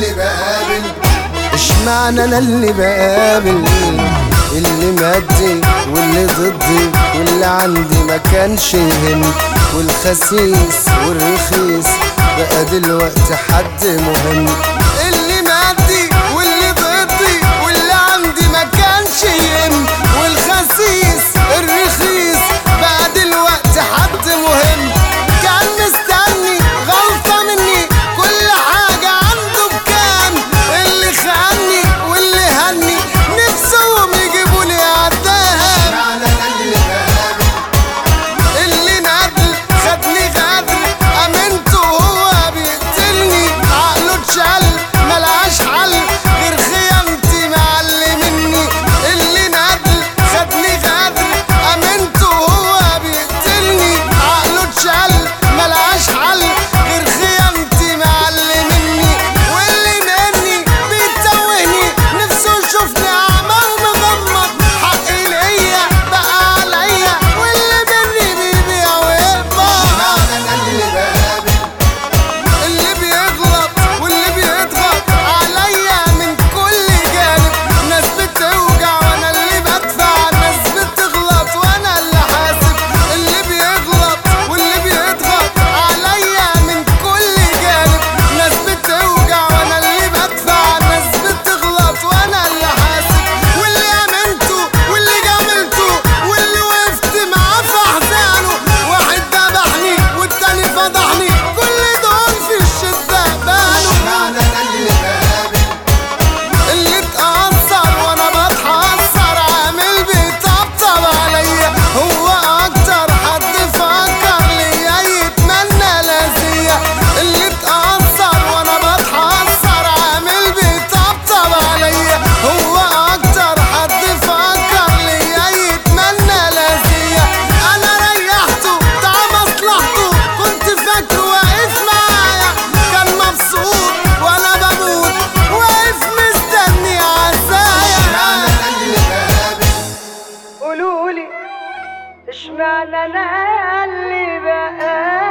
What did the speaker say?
اللي بقابل اشمعنى انا اللي بقابل اللي مادي واللي ضدي واللي عندي ما كانش يهم والخسيس والرخيص بقى دلوقتي حد مهم اللي مادي واللي ضدي واللي عندي ما كانش يهم والخسيس الرخيص بقى دلوقتي حد مهم كان مستني غلطة مني كل حاجة عنده بكام اللي خاني واللي هني نفسهم يجيبوا لي عدام اشمعنى انا اللي بقابل اللي ندل خدني غدر امنته هو بيقتلني عقله اتشل ملهاش حل غير خيانتي معلمني اللي ندل خدني غدر امنته هو بيقتلني عقله اتشل ملهاش حل غير خيانتي معلمني واللي مني بيتوهني نفسه يشوفني اعمى ومغمض حقي ليا بقى عليا واللي مني بيبيع ويقبض اشمعنى انا اللي بقابل اللي بيغلط واللي بيضغط عليا من كل جانب ناس بتوجع وانا اللي بدفع ناس بتغلط وانا اللي حاسب اللي بيغلط واللي بيضغط عليا من كل جانب ناس بتوجع وانا اللي بدفع ناس بتغلط وانا اللي حاسب واللي امنته واللي جاملته واللي وقفت معاه في احزانه واحد ذبحني والتاني فضحني كل دول في الشدة بانوا اشمعنى انا اللي بقابل اللي اتأثر وانا بتحسر عامل بيطبطب عليا هو اكتر حد فكر ليا يتمنى لازية اللي اتأثر وانا بتحسر عامل بيطبطب عليا هو اكتر حد فكر ليا يتمنى لازية انا ريحته بتاع مصلحته كنت فاكره واقف معايا كان مبسوط وانا بموت واقف مستني عزايا اشمعنى انا اللي بقابل قولولي اشمعنى انا اللي بقى